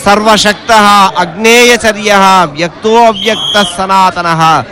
సర్వశక్త అగ్నేయచర్య వ్యక్తో అవ్యక్త సనాతన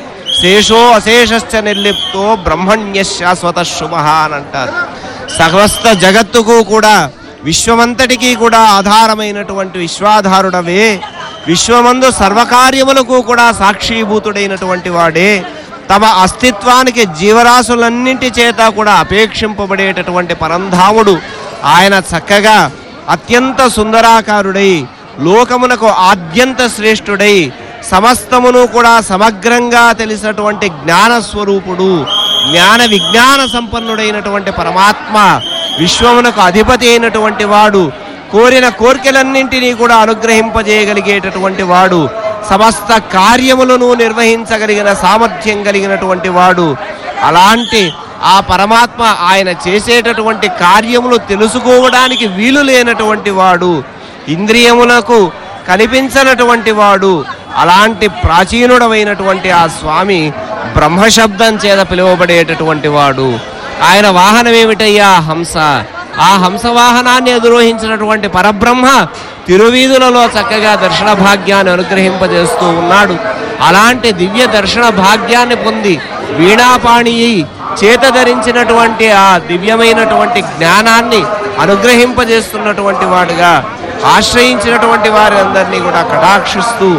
శేషో అశేషశ్చ నిర్లిప్తో బ్రహ్మణ్య శాశ్వత శుభ అని అంటారు సమస్త జగత్తుకు కూడా విశ్వమంతటికీ కూడా ఆధారమైనటువంటి విశ్వాధారుడవే విశ్వమందు సర్వకార్యములకు కూడా సాక్షీభూతుడైనటువంటి వాడే తమ అస్తిత్వానికి జీవరాశులన్నింటి చేత కూడా అపేక్షింపబడేటటువంటి పరంధాముడు ఆయన చక్కగా అత్యంత సుందరాకారుడై లోకమునకు ఆద్యంత శ్రేష్ఠుడై సమస్తమును కూడా సమగ్రంగా తెలిసినటువంటి జ్ఞాన స్వరూపుడు జ్ఞాన విజ్ఞాన సంపన్నుడైనటువంటి పరమాత్మ విశ్వమునకు అధిపతి అయినటువంటి వాడు కోరిన కోరికలన్నింటినీ కూడా అనుగ్రహింపజేయగలిగేటటువంటి వాడు సమస్త కార్యములను నిర్వహించగలిగిన సామర్థ్యం కలిగినటువంటి వాడు అలాంటి ఆ పరమాత్మ ఆయన చేసేటటువంటి కార్యములు తెలుసుకోవడానికి వీలు లేనటువంటి వాడు ఇంద్రియములకు కనిపించనటువంటి వాడు అలాంటి ప్రాచీనుడమైనటువంటి ఆ స్వామి బ్రహ్మశబ్దం చేత పిలువబడేటటువంటి వాడు ఆయన వాహనం ఏమిటయ్యా హంస ఆ హంస వాహనాన్ని అధిరోహించినటువంటి పరబ్రహ్మ తిరువీధులలో చక్కగా దర్శన భాగ్యాన్ని అనుగ్రహింపజేస్తూ ఉన్నాడు అలాంటి దివ్య దర్శన భాగ్యాన్ని పొంది వీణాపాణి చేత ధరించినటువంటి ఆ దివ్యమైనటువంటి జ్ఞానాన్ని అనుగ్రహింపజేస్తున్నటువంటి వాడుగా ఆశ్రయించినటువంటి వారి అందరినీ కూడా కటాక్షిస్తూ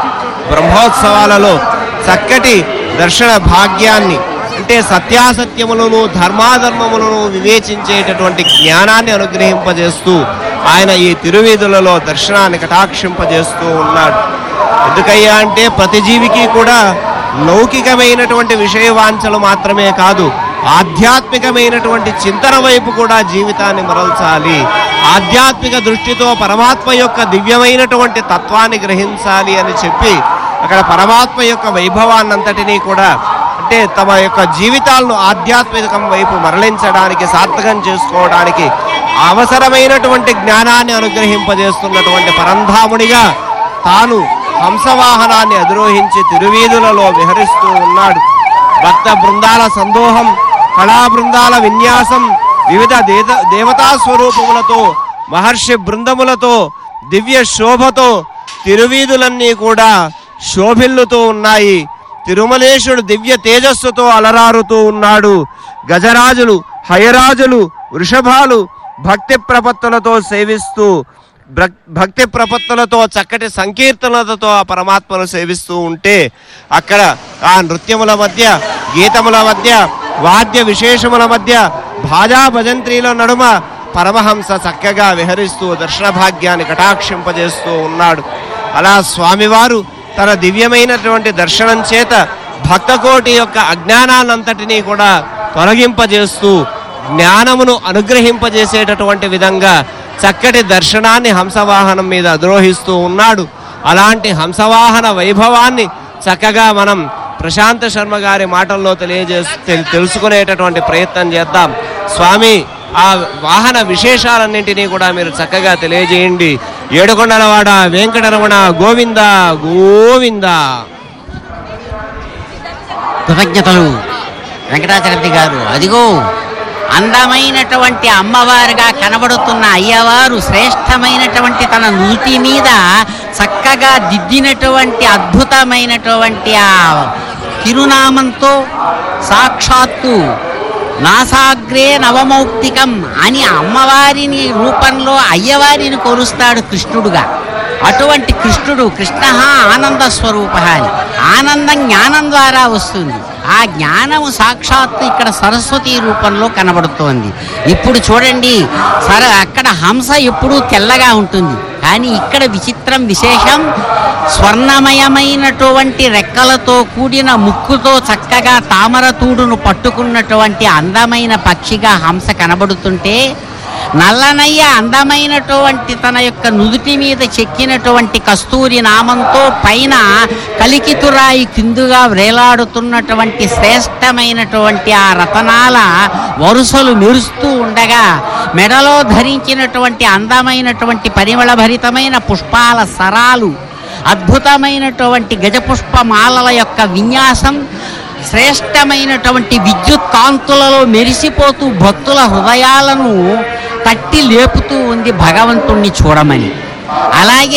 బ్రహ్మోత్సవాలలో చక్కటి దర్శన భాగ్యాన్ని అంటే సత్యాసత్యములను ధర్మాధర్మములను వివేచించేటటువంటి జ్ఞానాన్ని అనుగ్రహింపజేస్తూ ఆయన ఈ తిరువీధులలో దర్శనాన్ని కటాక్షింపజేస్తూ ఉన్నాడు ఎందుకయ్యా అంటే ప్రతి జీవికి కూడా లౌకికమైనటువంటి విషయవాంఛలు మాత్రమే కాదు ఆధ్యాత్మికమైనటువంటి చింతన వైపు కూడా జీవితాన్ని మరల్చాలి ఆధ్యాత్మిక దృష్టితో పరమాత్మ యొక్క దివ్యమైనటువంటి తత్వాన్ని గ్రహించాలి అని చెప్పి అక్కడ పరమాత్మ యొక్క వైభవాన్నంతటినీ కూడా అంటే తమ యొక్క జీవితాలను ఆధ్యాత్మికం వైపు మరలించడానికి సార్థకం చేసుకోవడానికి అవసరమైనటువంటి జ్ఞానాన్ని అనుగ్రహింపజేస్తున్నటువంటి పరంధామునిగా తాను హంసవాహనాన్ని అధిరోహించి తిరువీధులలో విహరిస్తూ ఉన్నాడు భక్త బృందాల సందోహం కళా బృందాల విన్యాసం వివిధ దేత దేవతా స్వరూపములతో మహర్షి బృందములతో దివ్య శోభతో తిరువీధులన్నీ కూడా శోభిల్లుతూ ఉన్నాయి తిరుమలేశుడు దివ్య తేజస్సుతో అలరారుతూ ఉన్నాడు గజరాజులు హయరాజులు వృషభాలు భక్తి ప్రపత్తులతో సేవిస్తూ భక్- భక్తి ప్రపత్తులతో చక్కటి సంకీర్తనలతో ఆ పరమాత్మను సేవిస్తూ ఉంటే అక్కడ ఆ నృత్యముల మధ్య గీతముల మధ్య వాద్య విశేషముల మధ్య భాజా భజంత్రీల నడుమ పరమహంస చక్కగా విహరిస్తూ దర్శన భాగ్యాన్ని కటాక్షింపజేస్తూ ఉన్నాడు అలా స్వామివారు తన దివ్యమైనటువంటి దర్శనం చేత భక్తకోటి యొక్క అజ్ఞానాన్నంతటినీ కూడా తొలగింపజేస్తూ జ్ఞానమును అనుగ్రహింపజేసేటటువంటి విధంగా చక్కటి దర్శనాన్ని హంసవాహనం మీద అధిరోహిస్తూ ఉన్నాడు అలాంటి హంసవాహన వైభవాన్ని చక్కగా మనం ప్రశాంత్ శర్మ గారి మాటల్లో తెలియజేసి తెల్- తెలుసుకునేటటువంటి ప్రయత్నం చేద్దాం స్వామి ఆ వాహన విశేషాలన్నింటినీ కూడా మీరు చక్కగా తెలియజేయండి ఏడుకొండలవాడ వెంకటరమణ గోవింద గోవింద కృతజ్ఞతలు వెంకటాచలపతి గారు అదిగో అందమైనటువంటి అమ్మవారుగా కనబడుతున్న అయ్యవారు శ్రేష్టమైనటువంటి తన నుటి మీద చక్కగా దిద్దినటువంటి అద్భుతమైనటువంటి ఆ తిరునామంతో సాక్షాత్తు నాసాగ్రే నవమౌక్తికం అని అమ్మవారిని రూపంలో అయ్యవారిని కొలుస్తాడు కృష్ణుడుగా అటువంటి కృష్ణుడు కృష్ణ ఆనంద స్వరూప అని ఆనందం జ్ఞానం ద్వారా వస్తుంది ఆ జ్ఞానము సాక్షాత్తు ఇక్కడ సరస్వతి రూపంలో కనబడుతోంది ఇప్పుడు చూడండి సర అక్కడ హంస ఎప్పుడూ తెల్లగా ఉంటుంది కానీ ఇక్కడ విచిత్రం విశేషం స్వర్ణమయమైనటువంటి రెక్కలతో కూడిన ముక్కుతో చక్కగా తామరతూడును పట్టుకున్నటువంటి అందమైన పక్షిగా హంస కనబడుతుంటే నల్లనయ్య అందమైనటువంటి తన యొక్క నుదుటి మీద చెక్కినటువంటి కస్తూరి నామంతో పైన కలికితురాయి కిందుగా వేలాడుతున్నటువంటి శ్రేష్టమైనటువంటి ఆ రతనాల వరుసలు మెరుస్తూ ఉండగా మెడలో ధరించినటువంటి అందమైనటువంటి పరిమళభరితమైన పుష్పాల సరాలు అద్భుతమైనటువంటి గజపుష్పమాలల యొక్క విన్యాసం శ్రేష్టమైనటువంటి విద్యుత్ కాంతులలో మెరిసిపోతూ భక్తుల హృదయాలను తట్టి లేపుతూ ఉంది భగవంతుణ్ణి చూడమని అలాగే